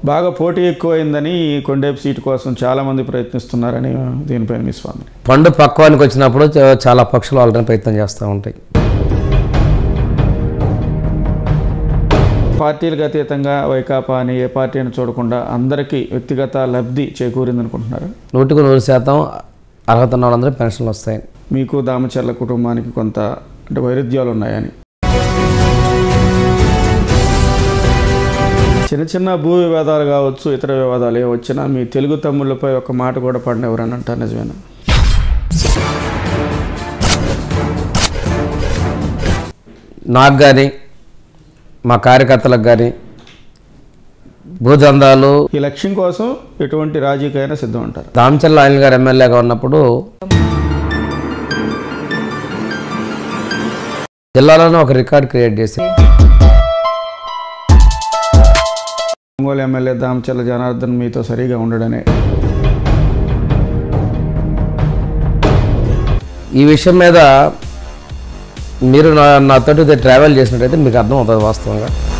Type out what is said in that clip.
బాగా పోటీ ఎక్కువైందని ఈ కొండేపు సీటు కోసం చాలామంది ప్రయత్నిస్తున్నారని దీనిపైన మీ స్వామి పండు పక్వానికి వచ్చినప్పుడు చా- చాలా పక్షులు వాళ్ళని ప్రయత్నం చేస్తూ ఉంటాయి పార్టీలకు అతీతంగా వైకాపా అని ఏ పార్టీ అని చూడకుండా అందరికీ వ్యక్తిగత లబ్ధి చేకూరింది అనుకుంటున్నారు నూటికి నూరు శాతం అర్హత ఉన్న వాళ్ళందరూ పెన్షన్లు వస్తాయి మీకు దామచర్ల కుటుంబానికి కొంత అంటే వైరుధ్యాలు ఉన్నాయని చిన్న చిన్న భూ వివాదాలు కావచ్చు ఇతర వివాదాలు ఏ వచ్చినా మీ తెలుగు తమ్ముళ్ళపై ఒక మాట కూడా పడిన ఎవరని అంటారు నిజమేనా నాకు కానీ మా కార్యకర్తలకు కానీ భూదందాలు ఈ లక్ష్యం కోసం ఎటువంటి రాజీకైనా సిద్ధం అంటారు దామచల్ల ఆయన గారు ఎమ్మెల్యేగా ఉన్నప్పుడు జిల్లాలోనే ఒక రికార్డ్ క్రియేట్ చేసి ఒంగోలు ఎమ్మెల్యే దామచర్ల జనార్దన్ మీతో సరిగా ఉండడనే ఈ విషయం మీద మీరు నా నాతోటి ట్రావెల్ చేసినట్టయితే మీకు అర్థం అవుతుంది వాస్తవంగా